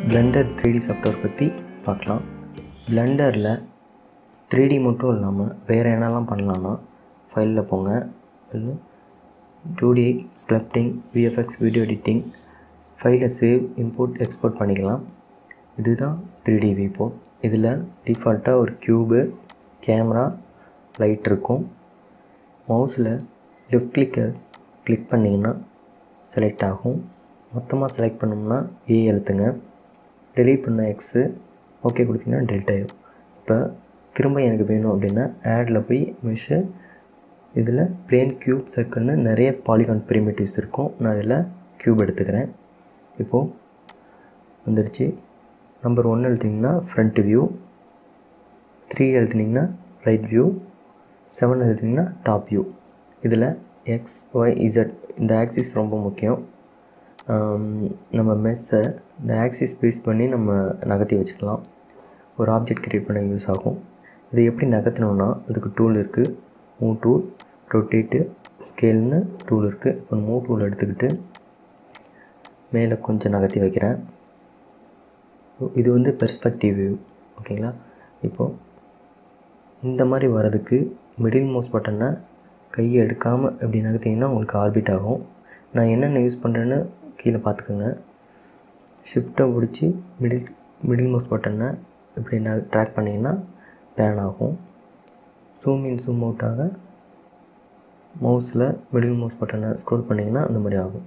Blender three T software பற்றி பார்க்கலாம் பிளெண்டரில் three D மட்டும் இல்லாமல் வேறு என்னெல்லாம் பண்ணலான்னா ஃபைலில் போங்க இல்லை two D sculpting VFX video editing ஃபைலை சேவ் இம்போர்ட் எக்ஸ்போர்ட் பண்ணிக்கலாம் இதுதான் த்ரீ டி விபோ இதில் டிஃபால்ட்டாக ஒரு க்யூபு கேமரா லைட் இருக்கும் மவுஸில் லெஃப்ட் கிளிக்கை கிளிக் பண்ணிங்கன்னா செலக்ட் ஆகும் மொத்தமாக செலக்ட் பண்ணோம்னா ஏ எழுத்துங்க டெலீட் பண்ண எக்ஸு ஓகே கொடுத்தீங்கன்னா டெல்ட் ஆயிடும் இப்போ திரும்ப எனக்கு வேணும் அப்படின்னா ஆடில் போய் மிஷு இதில் பிளேன் க்யூப் சர்க்கிள்னு நிறைய பாலிகான் பிரிமேட்டிவ்ஸ் இருக்கும் நான் இதில் க்யூப் எடுத்துக்கிறேன் இப்போது வந்துடுச்சு நம்பர் ஒன்று எழுத்திங்கன்னா ஃப்ரண்ட் வியூ த்ரீ எழுத்துனீங்கன்னா ரைட் வியூ செவன் எழுத்துனீங்கன்னா டாப் வியூ இதில் எக்ஸ் ஒய் இசட் இந்த ஆக்சிஸ் ரொம்ப முக்கியம் நம்ம மெஸ்ஸை இந்த ஆக்சிஸ் பேஸ் பண்ணி நம்ம நகர்த்தி வச்சுக்கலாம் ஒரு ஆப்ஜெக்ட் க்ரியேட் பண்ண யூஸ் ஆகும் இதை எப்படி நகர்த்தணும்னா அதுக்கு டூல் இருக்குது மூவ் டூல் ரொட்டேட்டு ஸ்கேல்னு டூல் இருக்குது இப்போ மூவ் டூல் எடுத்துக்கிட்டு மேலே கொஞ்சம் நகர்த்தி வைக்கிறேன் இது வந்து பெர்ஸ்பெக்டிவ் வியூ ஓகேங்களா இப்போது இந்த மாதிரி வர்றதுக்கு மிடில் மோஸ்ட் பட்டனை கையை எடுக்காமல் இப்படி நகர்த்திங்கன்னா உங்களுக்கு ஆர்பிட் ஆகும் நான் என்னென்ன யூஸ் பண்ணுறேன்னு கீழே பார்த்துக்கோங்க ஷிஃப்ட்டை பிடிச்சி மிடில் மிடில் மோஸ்ட் பட்டனை இப்படி ந ட்ராக் பண்ணிங்கன்னா பேன் ஆகும் ஜூம் இன் ஜூம் அவுட்டாக மவுஸில் மிடில் மவுஸ் பட்டனை ஸ்க்ரோல் பண்ணிங்கன்னா அந்த மாதிரி ஆகும்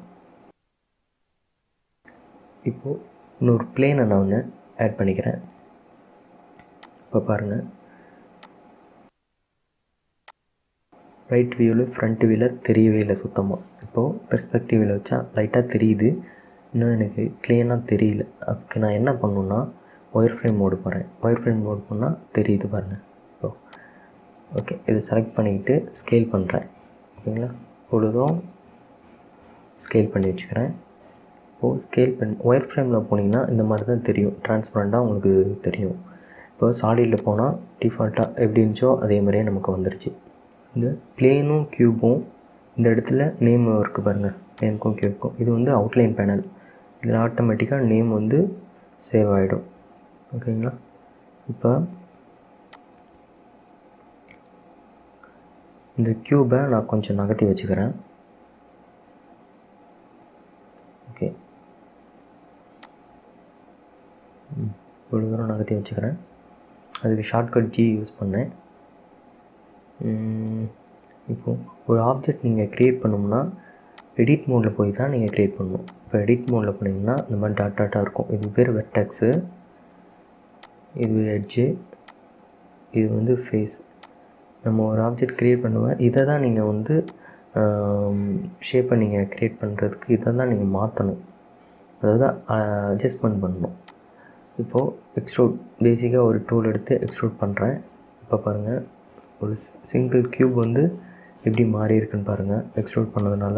இப்போது இன்னொரு பிளேனை நான் ஒன்று ஆட் பண்ணிக்கிறேன் இப்போ பாருங்கள் ரைட் வியூவில் ஃப்ரண்ட் வியூவில் தெரியவே இல்லை சுத்தமாக இப்போது பெர்ஸ்பெக்டிவில் வச்சா லைட்டாக தெரியுது இன்னும் எனக்கு க்ளீனாக தெரியல அதுக்கு நான் என்ன பண்ணணுன்னா ஒயர் ஃப்ரேம் மோடு போகிறேன் ஒயர் ஃப்ரேம் மோடு பண்ணால் தெரியுது பாருங்கள் இப்போ ஓகே இதை செலக்ட் பண்ணிக்கிட்டு ஸ்கேல் பண்ணுறேன் ஓகேங்களா பொழுதும் ஸ்கேல் பண்ணி வச்சுக்கிறேன் இப்போது ஸ்கேல் பண்ணி ஒயர் ஃப்ரேமில் போனீங்கன்னா இந்த மாதிரி தான் தெரியும் ட்ரான்ஸ்பரண்ட்டாக உங்களுக்கு தெரியும் இப்போ சாலிடில் போனால் டிஃபால்ட்டாக எப்படி இருந்துச்சோ அதே மாதிரியே நமக்கு வந்துருச்சு இந்த பிளேனும் க்யூபும் இந்த இடத்துல நேம் இருக்குது பாருங்கள் பிளேனுக்கும் க்யூப்க்கும் இது வந்து அவுட்லைன் பேனல் இதில் ஆட்டோமேட்டிக்காக நேம் வந்து சேவ் ஆகிடும் ஓகேங்களா இப்போ இந்த க்யூபை நான் கொஞ்சம் நகர்த்தி வச்சுக்கிறேன் ஓகே இவ்வளோ தூரம் நகர்த்தி வச்சுக்கிறேன் அதுக்கு ஷார்ட்கட் ஜி யூஸ் பண்ணேன் இப்போது ஒரு ஆப்ஜெக்ட் நீங்கள் க்ரியேட் பண்ணோம்னா எடிட் மோடில் போய் தான் நீங்கள் க்ரியேட் பண்ணணும் இப்போ எடிட் மோடில் போனீங்கன்னா இந்த மாதிரி டாட் டாட்டாக இருக்கும் இது பேர் வெர்டெக்ஸு இது எட்ஜு இது வந்து ஃபேஸ் நம்ம ஒரு ஆப்ஜெக்ட் க்ரியேட் பண்ணுவேன் இதை தான் நீங்கள் வந்து ஷேப்பை நீங்கள் க்ரியேட் பண்ணுறதுக்கு இதை தான் நீங்கள் மாற்றணும் அதாவது அட்ஜஸ்ட்மெண்ட் பண்ணணும் இப்போது எக்ஸ்ட்ரூட் பேசிக்காக ஒரு டூல் எடுத்து எக்ஸ்ட்ரூட் பண்ணுறேன் இப்போ பாருங்கள் ஒரு சிங்கிள் க்யூப் வந்து எப்படி மாறி இருக்குன்னு பாருங்கள் எக்ஸ்ட்ரூட் பண்ணதுனால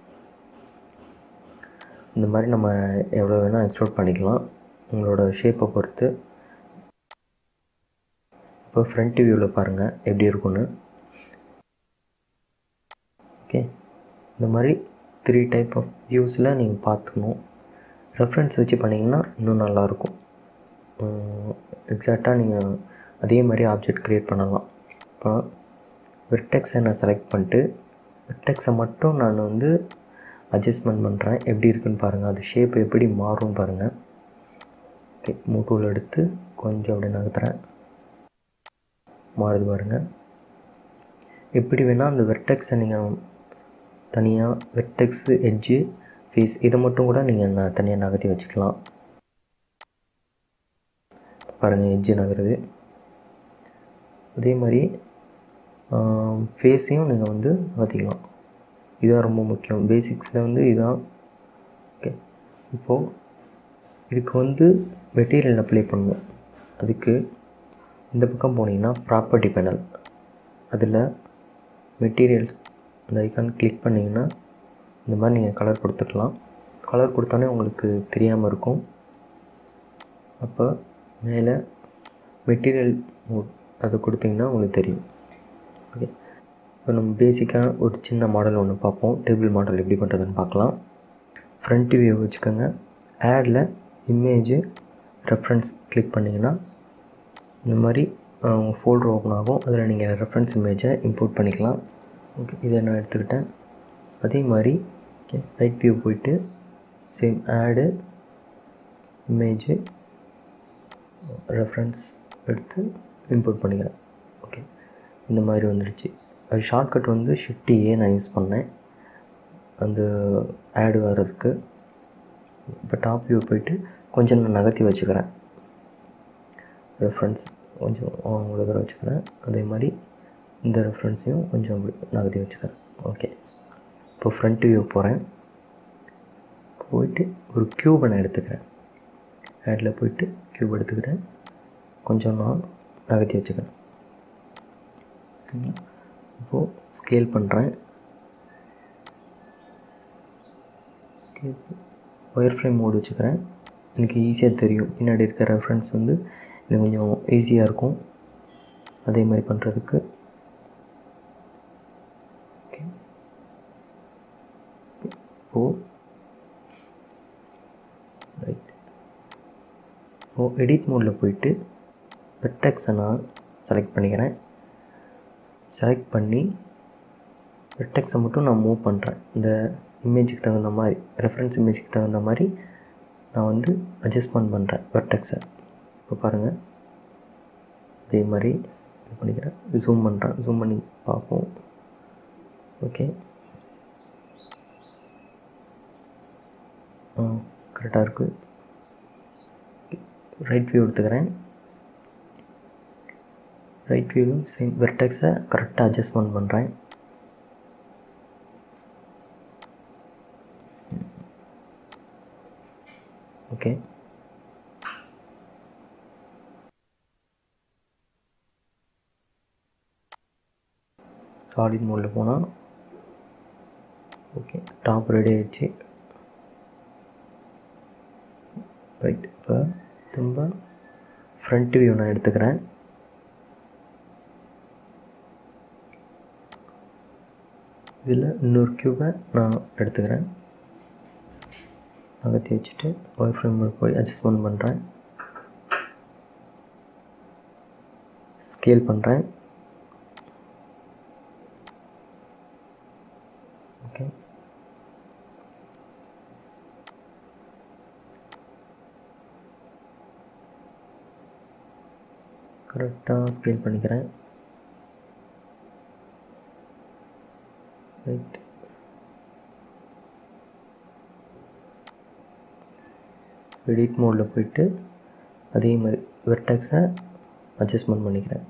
இந்த மாதிரி நம்ம எவ்வளோ வேணால் எக்ஸ்ட்ரூட் பண்ணிக்கலாம் உங்களோட ஷேப்பை பொறுத்து இப்போ ஃப்ரண்ட் வியூவில் பாருங்கள் எப்படி இருக்குன்னு ஓகே இந்த மாதிரி த்ரீ டைப் ஆஃப் வியூஸில் நீங்கள் பார்த்துக்கணும் ரெஃபரன்ஸ் வச்சு பண்ணிங்கன்னா இன்னும் நல்லாயிருக்கும் எக்ஸாக்டாக நீங்கள் அதே மாதிரி ஆப்ஜெக்ட் க்ரியேட் பண்ணலாம் இப்போ வெர்டெக்ஸை நான் செலக்ட் பண்ணிட்டு வெர்டெக்ஸை மட்டும் நான் வந்து அட்ஜஸ்ட்மெண்ட் பண்ணுறேன் எப்படி இருக்குன்னு பாருங்கள் அது ஷேப் எப்படி மாறும் பாருங்கள் ஓகே மூட்டூல் எடுத்து கொஞ்சம் அப்படி நகர்த்துறேன் மாறுது பாருங்கள் எப்படி வேணால் அந்த வெர்டெக்ஸை நீங்கள் தனியாக வெர்டெக்ஸு எட்ஜு ஃபேஸ் இதை மட்டும் கூட நீங்கள் நான் தனியாக நகர்த்தி வச்சுக்கலாம் பாருங்கள் எட்ஜு நகருது அதே மாதிரி ஃபேஸையும் நீங்கள் வந்து மாற்றிக்கலாம் இதான் ரொம்ப முக்கியம் பேசிக்ஸில் வந்து இதான் ஓகே இப்போது இதுக்கு வந்து மெட்டீரியல் அப்ளை பண்ணணும் அதுக்கு இந்த பக்கம் போனீங்கன்னா ப்ராப்பர்ட்டி பேனல் அதில் மெட்டீரியல்ஸ் அந்த ஐக்கான் கிளிக் பண்ணிங்கன்னா இந்த மாதிரி நீங்கள் கலர் கொடுத்துக்கலாம் கலர் கொடுத்தோன்னே உங்களுக்கு தெரியாமல் இருக்கும் அப்போ மேலே மெட்டீரியல் மோட் அதை கொடுத்தீங்கன்னா உங்களுக்கு தெரியும் ஓகே இப்போ நம்ம பேசிக்காக ஒரு சின்ன மாடல் ஒன்று பார்ப்போம் டேபிள் மாடல் எப்படி பண்ணுறதுன்னு பார்க்கலாம் ஃப்ரண்ட் வியூ வச்சுக்கோங்க ஆடில் இமேஜு ரெஃபரன்ஸ் கிளிக் பண்ணிங்கன்னா இந்த மாதிரி உங்கள் ஃபோல்டர் ஓப்பன் ஆகும் அதில் நீங்கள் ரெஃபரன்ஸ் இமேஜை இம்போர்ட் பண்ணிக்கலாம் ஓகே இதை நான் எடுத்துக்கிட்டேன் அதே மாதிரி ஓகே ரைட் வியூ போயிட்டு சேம் ஆடு இமேஜு ரெஃபரன்ஸ் எடுத்து இம்போர்ட் பண்ணிக்கிறேன் ஓகே இந்த மாதிரி வந்துடுச்சு அது ஷார்ட்கட் வந்து ஷிஃப்டி ஏ நான் யூஸ் பண்ணேன் அந்த ஆடு வர்றதுக்கு இப்போ டாப் வியூ போயிட்டு கொஞ்சம் நான் நகர்த்தி வச்சுக்கிறேன் ரெஃபரன்ஸ் கொஞ்சம் உங்களுக்கு தூரம் வச்சுக்கிறேன் அதே மாதிரி இந்த ரெஃபரன்ஸையும் கொஞ்சம் அப்படி நகர்த்தி வச்சுக்கிறேன் ஓகே இப்போ ஃப்ரண்ட் வியூ போகிறேன் போயிட்டு ஒரு க்யூபை நான் எடுத்துக்கிறேன் ஆடில் போயிட்டு க்யூப் எடுத்துக்கிறேன் கொஞ்சம் நான் நகர்த்தி வச்சுக்கிறேன் ஓகேங்களா இப்போது ஸ்கேல் பண்ணுறேன் ஸ்கேல் ஒயர் ஃப்ரேம் மோடு வச்சுக்கிறேன் எனக்கு ஈஸியாக தெரியும் பின்னாடி இருக்க ரெஃபரன்ஸ் வந்து எனக்கு கொஞ்சம் ஈஸியாக இருக்கும் அதே மாதிரி பண்ணுறதுக்கு okay oh right oh edit மோடில் போயிட்டு வெர்டெக்ஸை நான் செலக்ட் பண்ணிக்கிறேன் செலக்ட் பண்ணி வெர்டெக்ஸை மட்டும் நான் மூவ் பண்ணுறேன் இந்த இமேஜுக்கு தகுந்த மாதிரி ரெஃபரன்ஸ் இமேஜுக்கு தகுந்த மாதிரி நான் வந்து அட்ஜஸ்ட்மெண்ட் பண்ணுறேன் வெர்டெக்ஸை இப்போ பாருங்கள் இதே மாதிரி இது பண்ணிக்கிறேன் ஜூம் பண்ணுறேன் ஜூம் பண்ணி பார்ப்போம் ஓகே ஆ கரெக்டாக இருக்குது ரைட் வியூ எடுத்துக்கிறேன் ரைட் வியூவும் சேம் வெர்டெக்ஸை கரெக்டாக அட்ஜஸ்ட்மெண்ட் பண்ணுறேன் ஓகே சாலிட் மோடில் போனால் ஓகே டாப் ரெடி ஆயிடுச்சு ரைட் இப்போ திரும்ப ஃப்ரண்ட் வியூ நான் எடுத்துக்கிறேன் இதில் இன்னொரு க்யூபை நான் எடுத்துக்கிறேன் நகர்த்தி வச்சுட்டு ஒயர் ஃப்ரேமில் போய் அட்ஜஸ்ட்மெண்ட் பண்ணுறேன் ஸ்கேல் பண்ணுறேன் ஓகே கரெக்டாக ஸ்கேல் பண்ணிக்கிறேன் ரைட் எடிட் மோடில் போயிட்டு அதே மாதிரி வெர்டெக்ஸை அட்ஜஸ்ட்மெண்ட் பண்ணிக்கிறேன்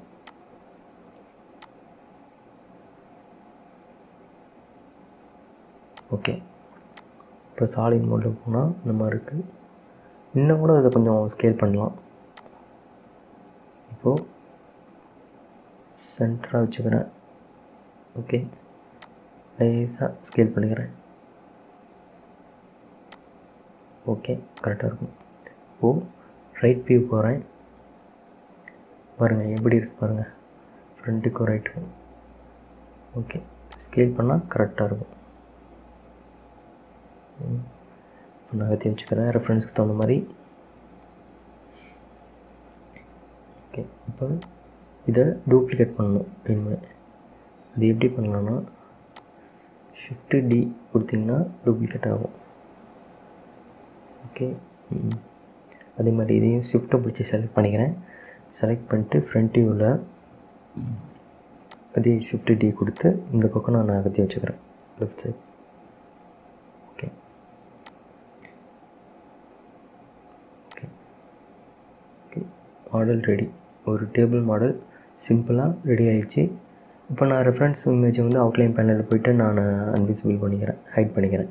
ஓகே இப்போ சாலிட் மோடில் போனால் இந்த மாதிரி இருக்குது இன்னும் கூட இதை கொஞ்சம் ஸ்கேல் பண்ணலாம் இப்போது சென்டராக வச்சுக்கிறேன் ஓகே லேஸாக ஸ்கேல் பண்ணிக்கிறேன் ஓகே கரெக்டாக இருக்கும் இப்போது ரைட் வியூ போகிறேன் பாருங்கள் எப்படி இருக்கு பாருங்கள் ஃப்ரண்ட்டுக்கும் ரைட்டுக்கும் ஓகே ஸ்கேல் பண்ணால் கரெக்டாக இருக்கும் இப்போ நகர்த்தி வச்சுக்கிறேன் ரெஃபரன்ஸ்க்கு தகுந்த மாதிரி ஓகே இப்போ இதை டூப்ளிகேட் பண்ணணும் இனிமேல் அது எப்படி பண்ணலான்னா ஷிஃப்ட்டு டி கொடுத்தீங்கன்னா டூப்ளிகேட் ஆகும் ஓகே அதே மாதிரி இதையும் ஷிஃப்ட்டை பிடிச்சி செலக்ட் பண்ணிக்கிறேன் செலக்ட் பண்ணிட்டு ஃப்ரண்ட் வியூவில் அதே ஷிஃப்ட்டு டி கொடுத்து இந்த பக்கம் நான் நகர்த்தி வச்சுக்கிறேன் left side okay okay okay model ready ஒரு டேபிள் மாடல் சிம்பிளாக ரெடி ஆயிடுச்சு இப்போ நான் ரெஃபரன்ஸ் இமேஜை வந்து அவுட்லைன் பேனலில் போயிட்டு நான் அன்விசிபிள் பண்ணிக்கிறேன் ஹைட் பண்ணிக்கிறேன்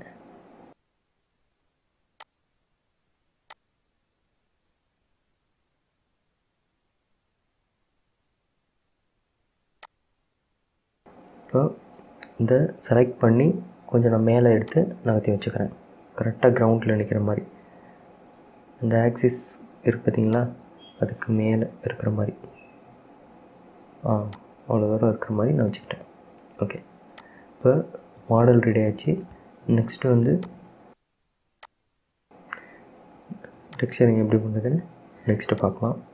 இப்போ இந்த செலக்ட் பண்ணி கொஞ்சம் நான் மேலே எடுத்து நகர்த்தி வச்சுக்கிறேன் கரெக்டாக கிரவுண்டில் நிற்கிற மாதிரி இந்த ஆக்சிஸ் இருக்கு பார்த்தீங்களா அதுக்கு மேலே இருக்கிற மாதிரி ஆ அவ்வளோ தூரம் இருக்கிற மாதிரி நான் வச்சுக்கிட்டேன் ஓகே இப்போ மாடல் ரெடி ஆச்சு நெக்ஸ்ட்டு வந்து டெக்ஸ்சரிங் எப்படி பண்ணுறதுன்னு நெக்ஸ்ட்டு பார்க்கலாம்